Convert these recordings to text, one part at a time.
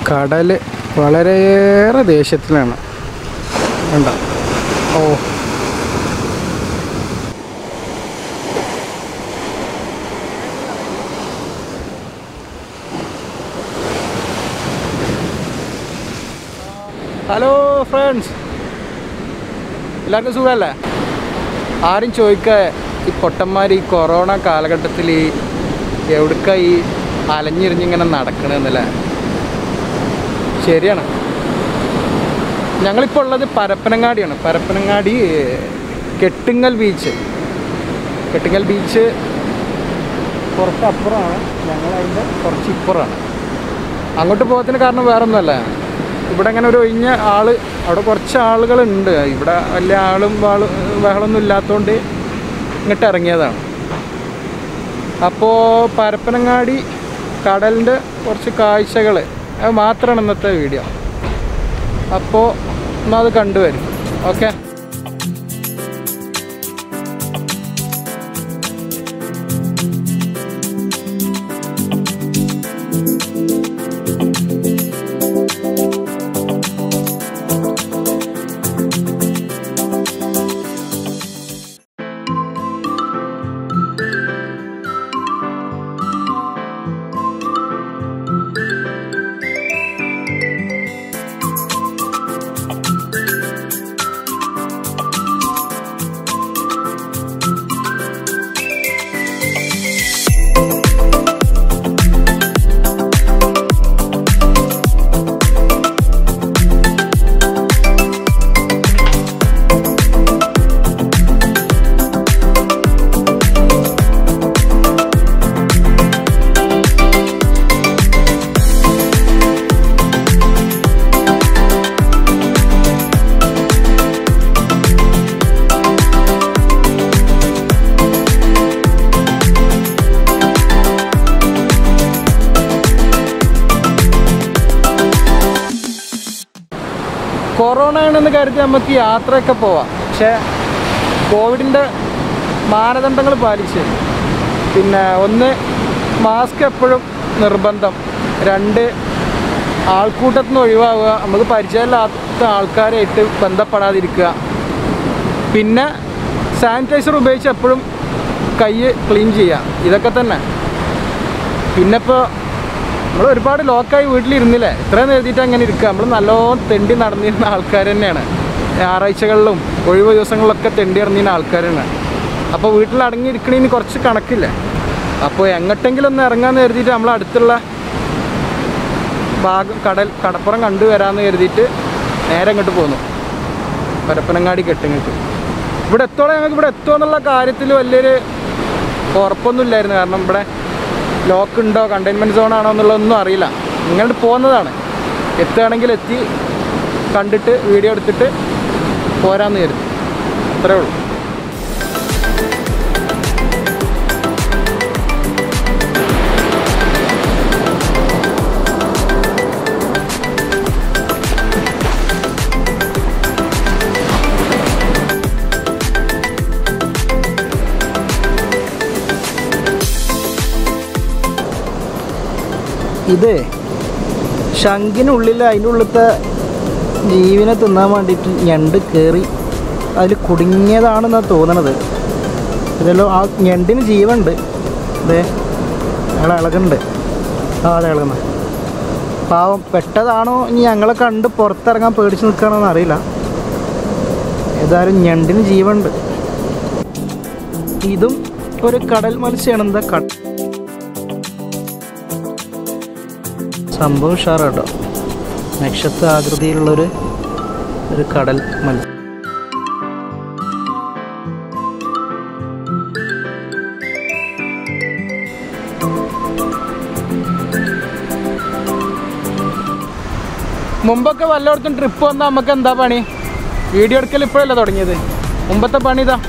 കടൽ വളരെയേറെ ദേഷ്യത്തിലാണ് വേണ്ട ഓ ഹലോ ഫ്രണ്ട്സ് എല്ലാവർക്കും സുഖമല്ലേ ആരും ചോദിക്ക ഈ പൊട്ടന്മാർ ഈ കൊറോണ കാലഘട്ടത്തിൽ ഈ എവിടുക്ക ഈ അലഞ്ഞിരിഞ്ഞിങ്ങനെ നടക്കണമെന്നല്ലേ ശരിയാണ് ഞങ്ങളിപ്പോൾ ഉള്ളത് പരപ്പനങ്ങാടിയാണ് പരപ്പനങ്ങാടി കെട്ടുങ്ങൽ ബീച്ച് കെട്ടുങ്ങൽ ബീച്ച് കുറച്ച് അപ്പുറമാണ് ഞങ്ങളതിൻ്റെ കുറച്ച് ഇപ്പുറമാണ് അങ്ങോട്ട് പോകത്തിന് കാരണം വേറെ ഒന്നുമല്ല ഇവിടെ അങ്ങനെ ഒരു ഒഴിഞ്ഞ ആള് അവിടെ കുറച്ച് ആളുകളുണ്ട് ഇവിടെ വലിയ ആളും വാളും ബഹളമൊന്നും ഇല്ലാത്തതുകൊണ്ട് ഇങ്ങോട്ട് ഇറങ്ങിയതാണ് അപ്പോൾ പരപ്പനങ്ങാടി കടലിൻ്റെ കുറച്ച് കാഴ്ചകൾ അത് മാത്രമാണ് ഇന്നത്തെ വീഡിയോ അപ്പോൾ എന്നാൽ അത് കണ്ടുവരും ഓക്കെ കൊറോണ ആണെന്ന് കരുതി നമുക്ക് യാത്രയൊക്കെ പോവാം പക്ഷേ കോവിഡിൻ്റെ മാനദണ്ഡങ്ങൾ പാലിച്ച് പിന്നെ ഒന്ന് മാസ്ക് എപ്പോഴും നിർബന്ധം രണ്ട് ആൾക്കൂട്ടത്തിൽ നിന്ന് ഒഴിവാവുക നമുക്ക് പരിചയമില്ലാത്ത ആൾക്കാരായിട്ട് ബന്ധപ്പെടാതിരിക്കുക പിന്നെ സാനിറ്റൈസർ ഉപയോഗിച്ച് എപ്പോഴും കൈ ക്ലീൻ ചെയ്യുക ഇതൊക്കെ തന്നെ പിന്നെ ഇപ്പോൾ നമ്മൾ ഒരുപാട് ലോക്കായി വീട്ടിലിരുന്നില്ലേ ഇത്രയും എഴുതിയിട്ട് അങ്ങനെ ഇരിക്കുക നമ്മൾ നല്ലോണം തെണ്ടി നടന്നിരുന്ന ആൾക്കാർ തന്നെയാണ് ഞായറാഴ്ചകളിലും ഒഴിവ് ദിവസങ്ങളിലൊക്കെ തെണ്ടി ഇറങ്ങിയിരുന്ന ആൾക്കാരാണ് അപ്പോൾ വീട്ടിൽ അടങ്ങിയിരിക്കണേന് കുറച്ച് കണക്കില്ലേ അപ്പോൾ എങ്ങോട്ടെങ്കിലും ഒന്ന് ഇറങ്ങാമെന്ന് കരുതിയിട്ട് നമ്മൾ അടുത്തുള്ള ഭാഗം കടൽ കടപ്പുറം കണ്ടുവരാമെന്ന് കരുതിയിട്ട് നേരെ ഇങ്ങോട്ട് പോന്നു പരപ്പനങ്ങാടി കെട്ടിങ്ങോട്ട് ഇവിടെ എത്തോളം ഞങ്ങൾക്ക് ഇവിടെ എത്തുമോ എന്നുള്ള കാര്യത്തിൽ വലിയൊരു ഉറപ്പൊന്നുമില്ലായിരുന്നു കാരണം ഇവിടെ ലോക്ക് ഉണ്ടോ കണ്ടെയ്ൻമെൻറ്റ് സോൺ ആണോ എന്നുള്ളതൊന്നും അറിയില്ല ഇങ്ങോട്ട് പോകുന്നതാണ് എത്തുകയാണെങ്കിൽ എത്തി കണ്ടിട്ട് വീഡിയോ എടുത്തിട്ട് പോരാന്ന് കരുതി അത്രേ ഉള്ളൂ ഇത് ശംഖിനുള്ളിൽ അതിൻ്റെ ഉള്ളിലത്തെ ജീവനെ തിന്നാൻ വേണ്ടിയിട്ട് ഞണ്ട് കയറി അതിൽ കുടുങ്ങിയതാണെന്നാണ് തോന്നണത് ഇതെല്ലോ ആ ഞണ്ടിന് ജീവനുണ്ട് അതെ അയാൾ ഇളകുന്നുണ്ട് ആ അതെ ഇളകുന്ന പാവം പെട്ടതാണോ ഇനി ഞങ്ങളെ കണ്ട് പുറത്തിറങ്ങാൻ പേടിച്ച് നിൽക്കുകയാണോ എന്ന് അറിയില്ല ഏതായാലും ഞണ്ടിന് ജീവനുണ്ട് ഇതും ഒരു കടൽ മത്സ്യമാണ് എന്താ കട സംഭവം ഉഷാറാട്ടോ നക്ഷത്ര ആകൃതിയിലുള്ളൊരു ഒരു കടൽ മത്സ്യം മുമ്പൊക്കെ വല്ലയിടത്തും ട്രിപ്പ് വന്നാൽ നമുക്ക് എന്താ പണി വീഡിയോ എടുക്കൽ ഇപ്പോഴല്ല തുടങ്ങിയത് മുമ്പത്തെ പണി ഇതാ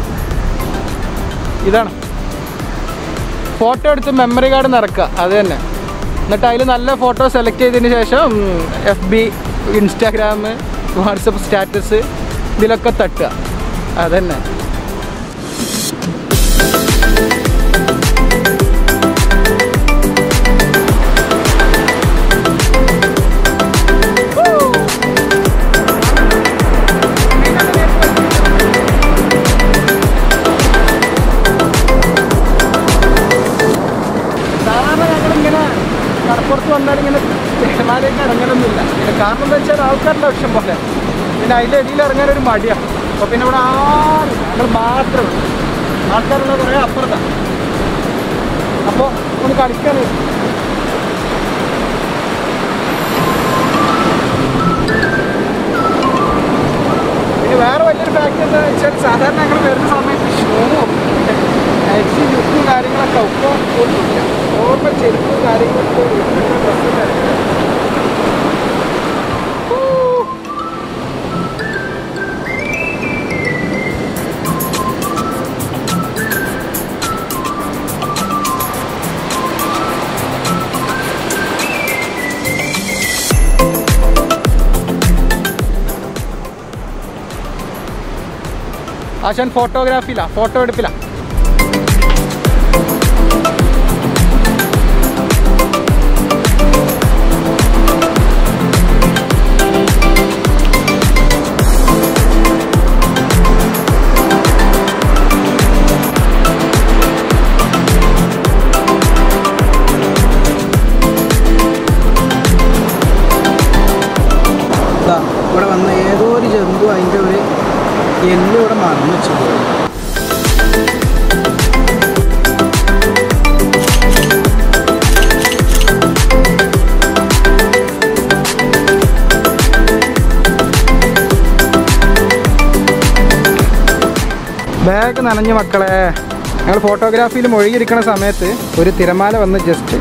ഇതാണ് ഫോട്ടോ എടുത്ത് മെമ്മറി കാർഡ് നിറക്കുക അത് തന്നെ എന്നിട്ട് അതിൽ നല്ല ഫോട്ടോ സെലക്ട് ചെയ്തതിന് ശേഷം F B Instagram WhatsApp status ഇതിലൊക്കെ തട്ടുക അതന്നെ ഇങ്ങനെ കടപ്പുറത്ത് വന്നാൽ ഇങ്ങനെ തിരമാലയൊക്കെ ഇറങ്ങലൊന്നുമില്ല പിന്നെ കാരണം എന്താ വെച്ചാൽ ആൾക്കാരുടെ ആവശ്യം പോലെ പിന്നെ അതിൻ്റെ ഇടയിൽ ഇറങ്ങാൻ ഒരു മടിയാണ് അപ്പോൾ പിന്നെ ഇവിടെ ആരും നമ്മൾ മാത്രമേ ഉള്ളൂ ആൾക്കാരുള്ള കുറേ അപ്പുറത്താണ് അപ്പോൾ ഒന്ന് കളിക്കാൻ പിന്നെ വേറെ വലിയൊരു ഫാക്ടറി എന്താ വെച്ചാൽ സാധാരണ ഞങ്ങൾ വരുന്ന സമയത്ത് ഷൂവും നൈറ്റ് ലുക്കും കാര്യങ്ങളൊക്കെ ഇപ്പോൾ ഒന്നുമില്ല നോർമൽ ചെരുപ്പും കാര്യങ്ങളൊക്കെ വീട്ടിലുള്ള ഡ്രസ്സും കാര്യങ്ങളും ആശാൻ ഫോട്ടോഗ്രാഫിയില്ല ഫോട്ടോ എടുപ്പില്ല ദാ ഇവിടെ വന്ന ഏതോ ഒരു ജന്തു അതിൻ്റെ ഒരു എല്ല് ഇവിടെ മറന്നു വെച്ചു പോയി ബാഗ് നനഞ്ഞു മക്കളെ ഞങ്ങൾ ഫോട്ടോഗ്രാഫിയിൽ മുഴുകിയിരിക്കുന്ന സമയത്ത് ഒരു തിരമാല വന്ന് ജസ്റ്റ്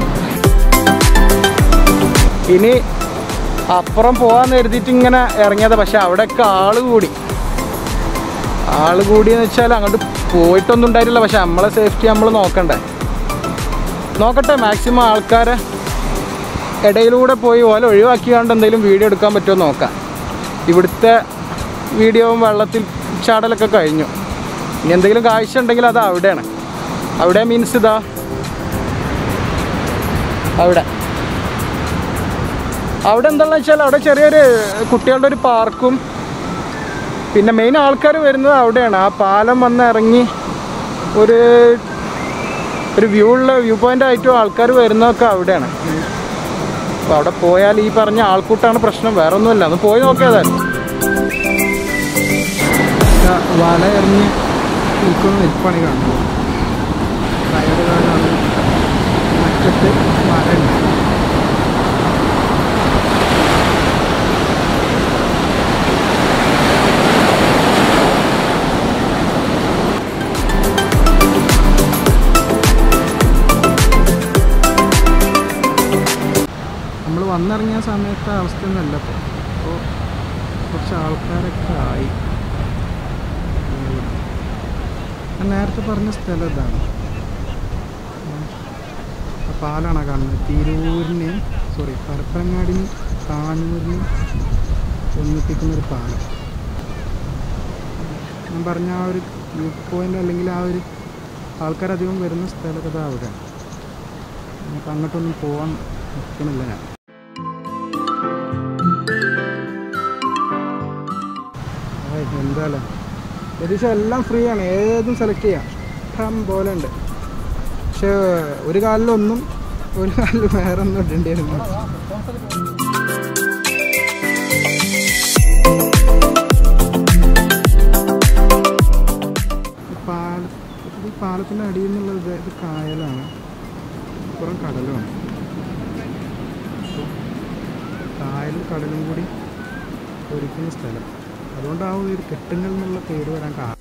ഇനി അപ്പുറം പോകാന്ന് കരുതിയിട്ട് ഇങ്ങനെ ഇറങ്ങിയത് പക്ഷെ അവിടെയൊക്കെ ആള് കൂടി ആള് കൂടിയെന്ന് വെച്ചാൽ അങ്ങോട്ട് പോയിട്ടൊന്നും ഉണ്ടായിട്ടില്ല പക്ഷെ നമ്മളെ സേഫ്റ്റി നമ്മൾ നോക്കണ്ടേ നോക്കട്ടെ മാക്സിമം ആൾക്കാരെ ഇടയിലൂടെ പോയി ഓല ഒഴിവാക്കിയാണ്ട് എന്തെങ്കിലും വീഡിയോ എടുക്കാൻ പറ്റുമോ നോക്കാം ഇവിടുത്തെ വീഡിയോവും വെള്ളത്തിൽ ചാടലൊക്കെ കഴിഞ്ഞു ഇനി എന്തെങ്കിലും കാഴ്ച ഉണ്ടെങ്കിൽ അത് അവിടെയാണ് അവിടെ മീൻസ് ഇതാ അവിടെ അവിടെ എന്താണെന്ന് വെച്ചാൽ അവിടെ ചെറിയൊരു കുട്ടികളുടെ ഒരു പാർക്കും പിന്നെ മെയിൻ ആൾക്കാർ വരുന്നത് അവിടെയാണ് ആ പാലം വന്ന് ഇറങ്ങി ഒരു ഒരു വ്യൂ ഉള്ള വ്യൂ പോയിന്റ് ആയിട്ടും ആൾക്കാർ വരുന്നതൊക്കെ അവിടെയാണ് അപ്പോൾ അവിടെ പോയാൽ ഈ പറഞ്ഞ ആൾക്കൂട്ടാണ് പ്രശ്നം വേറെ ഒന്നുമില്ല ഒന്ന് പോയി നോക്കിയതായിരുന്നു ദാ വല എറിഞ്ഞ് നിൽക്കുന്ന നിൽപ്പാണ് ഈ കാണുന്നത് കയറുകാരാണ് അറ്റത്ത് വലയുണ്ട് നമ്മൾ വന്നിറങ്ങിയ സമയത്തെ അവസ്ഥ ഒന്നല്ല ഇപ്പോൾ അപ്പോൾ കുറച്ച് ആൾക്കാരൊക്കെ ആയി ഞാൻ നേരത്തെ പറഞ്ഞ സ്ഥലം ഇതാണ് ഉം. ആ പാലാണ് കാണുന്നത് തിരൂരിനെ സോറി പരപ്പനങ്ങാടിന് താനൂരിന് ഒന്നിപ്പിക്കുന്ന ഒരു പാലം ഞാൻ പറഞ്ഞ ആ ഒരു വ്യൂ പോയിന്റ് അല്ലെങ്കിൽ ആ ഒരു ആൾക്കാരധികം വരുന്ന സ്ഥലമൊക്കെ ഇതാ അവിടെയാണ് നമുക്ക് അങ്ങോട്ടൊന്നും പോകാൻ നിൽക്കണില്ല ഞാൻ ഏയ് എന്തായാലും ഏകദേശം എല്ലാം ഫ്രീ ആണ് ഏതും സെലക്ട് ചെയ്യാം ഇഷ്ടം പോലെ ഉണ്ട് പക്ഷേ ഒരു കാലിലൊന്നും ഒരു കാലിൽ വേറെ ഒന്നും ഇടേണ്ടി വരുന്നു ഈ പാല ഈ പാലത്തിൻ്റെ അടിയിൽ നിന്നുള്ളത് ഇത് ഇത് കായലാണ് അപ്പുറം കടലുമാണ് കായലും കടലും കൂടി ഒരുക്കുന്ന സ്ഥലം അതുകൊണ്ടാവും ഈ ഒരു കെട്ടുങ്ങൽ എന്നുള്ള പേര് വരാൻ കാരണം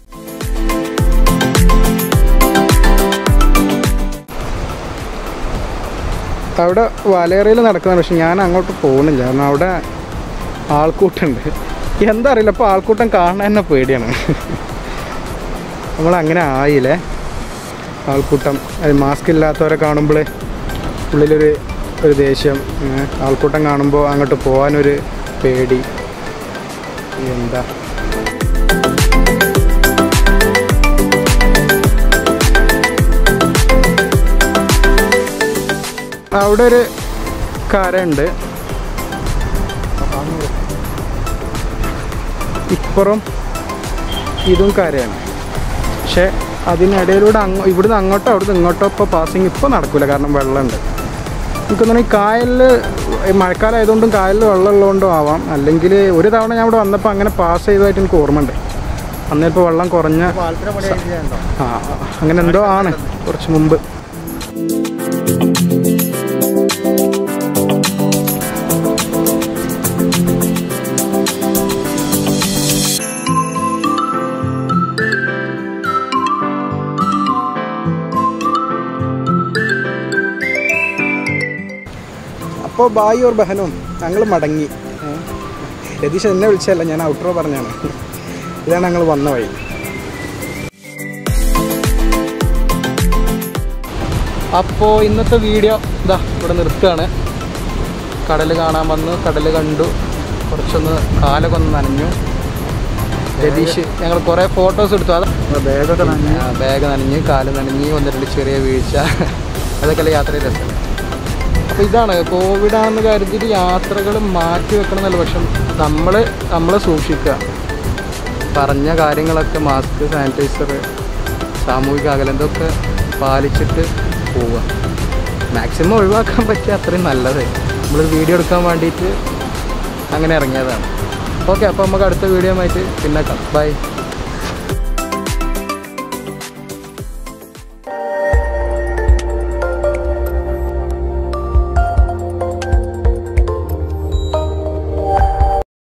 അവിടെ വലയറയിൽ നടക്കുന്നതാണ് പക്ഷെ ഞാൻ അങ്ങോട്ട് പോകുന്നില്ല കാരണം അവിടെ ആൾക്കൂട്ടുണ്ട് എന്താ അറിയില്ല ഇപ്പോൾ ആൾക്കൂട്ടം കാണാൻ തന്നെ പേടിയാണ് നമ്മൾ അങ്ങനെ ആയില്ലേ ആൾക്കൂട്ടം അത് മാസ്ക് ഇല്ലാത്തവരെ കാണുമ്പോൾ ഉള്ളിലൊരു ഒരു ദേഷ്യം ഏ, ആൾക്കൂട്ടം കാണുമ്പോൾ അങ്ങോട്ട് പോകാനൊരു പേടി എന്താ അവിടെ ഒരു കരയുണ്ട് ഇപ്പുറം ഇതും കരയാണ് പക്ഷേ അതിനിടയിലൂടെ അങ്ങോ ഇവിടുന്ന് അങ്ങോട്ടോ അവിടുന്ന് ഇങ്ങോട്ടോ ഇപ്പോൾ പാസിങ് ഇപ്പോൾ നടക്കില്ല കാരണം വെള്ളമുണ്ട് എനിക്കൊന്നും ഈ കായലിൽ മഴക്കാലം ആയതുകൊണ്ടും കായലിൽ വെള്ളം ഉള്ളതുകൊണ്ടും ആവാം അല്ലെങ്കിൽ ഒരു തവണ ഞാൻ ഇവിടെ വന്നപ്പോൾ അങ്ങനെ പാസ് ചെയ്തതായിട്ട് എനിക്ക് ഓർമ്മയുണ്ട് അന്ന് ഇപ്പോൾ വെള്ളം കുറഞ്ഞ ആ അങ്ങനെ എന്തോ ആണ് കുറച്ച് മുമ്പ് അപ്പോൾ ബായി ഓർ ബഹനും ഞങ്ങൾ മടങ്ങി ഏ. രതീഷ് എന്നെ വിളിച്ചതല്ല ഞാൻ ഔട്ട്രോ പറഞ്ഞാണ് ഇതാണ് ഞങ്ങൾ വന്ന വഴി അപ്പോൾ ഇന്നത്തെ വീഡിയോ ഇതാ ഇവിടെ നിർത്തുകയാണ് കടൽ കാണാൻ വന്നു കടൽ കണ്ടു കുറച്ചൊന്ന് കാലൊക്കെ ഒന്ന് നനഞ്ഞു രതീഷ് ഞങ്ങൾ കുറേ ഫോട്ടോസ് എടുത്തു അത് ബാഗൊക്കെ നനഞ്ഞു ബാഗ് നനഞ്ഞ് കാല് നനഞ്ഞ് ഒന്ന് രണ്ട് ചെറിയ വീഴ്ച അതൊക്കെ അല്ലേ യാത്രയിൽ രസം അപ്പോൾ ഇതാണ് കോവിഡാണെന്ന് കരുതിയിട്ട് യാത്രകൾ മാറ്റി വെക്കണം എന്നല്ല പക്ഷെ നമ്മൾ നമ്മളെ സൂക്ഷിക്കുക പറഞ്ഞ കാര്യങ്ങളൊക്കെ മാസ്ക് സാനിറ്റൈസർ സാമൂഹിക അകലം ഇതൊക്കെ പാലിച്ചിട്ട് പോവുക മാക്സിമം ഒഴിവാക്കാൻ പറ്റിയ അത്രയും നല്ലത് നമ്മൾ വീഡിയോ എടുക്കാൻ വേണ്ടിയിട്ട് അങ്ങനെ ഇറങ്ങിയതാണ് ഓക്കെ അപ്പോൾ നമുക്ക് അടുത്ത വീഡിയോ ആയിട്ട് പിന്നെ കാണാം ബൈ